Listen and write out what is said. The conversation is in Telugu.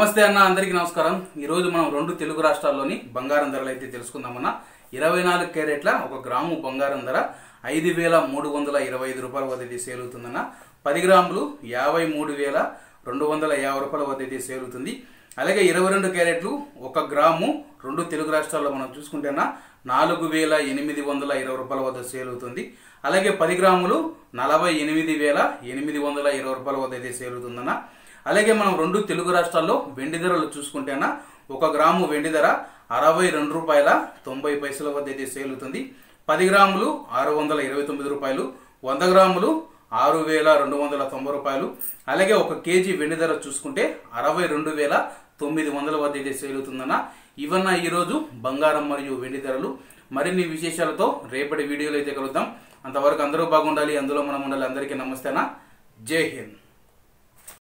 నమస్తే అన్న అందరికీ నమస్కారం ఈ రోజు మనం రెండు తెలుగు రాష్ట్రాల్లోని బంగారం ధరలు అయితే తెలుసుకుందామన్న ఇరవై నాలుగు క్యారెట్ల ఒక గ్రాము బంగారం ధర ఐదు వేల మూడు వందల ఇరవై ఐదు రూపాయల వద్ద అయితే సేల్ అవుతుందన్న పది గ్రాములు యాభై మూడు వేల రెండు వందల యాభై రూపాయల వద్ద అయితే సేల్ అవుతుంది అలాగే ఇరవై రెండు క్యారెట్లు ఒక గ్రాము రెండు తెలుగు రాష్ట్రాల్లో మనం చూసుకుంటేనా నాలుగు వేల ఎనిమిది వందల ఇరవై రూపాయల వద్ద సేల్ అవుతుంది అలాగే పది గ్రాములు నలభై ఎనిమిది వేల ఎనిమిది వందల ఇరవై రూపాయల వద్ద అయితే సేల్ అవుతుందన్న అలాగే మనం రెండు తెలుగు రాష్ట్రాల్లో వెండి ధరలు చూసుకుంటేనా ఒక గ్రాము వెండి ధర అరవై రెండు రూపాయల తొంభై పైసల వద్ద అయితే సేల్ అవుతుంది పది గ్రాములు ఆరు వందల ఇరవై తొమ్మిది రూపాయలు వంద గ్రాములు ఆరు వేల రెండు వందల తొంభై రూపాయలు అలాగే ఒక కేజీ వెండి ధర చూసుకుంటే అరవై రెండు వేల తొమ్మిది వందల వద్ద అయితే సేల్ అవుతుందన్న ఇవన్న ఈరోజు బంగారం మరియు వెండి ధరలు మరిన్ని విశేషాలతో రేపటి వీడియోలో అయితే కలుద్దాం అంతవరకు అందరూ బాగుండాలి అందులో మనం ఉండాలి అందరికీ నమస్తేనా జై హింద్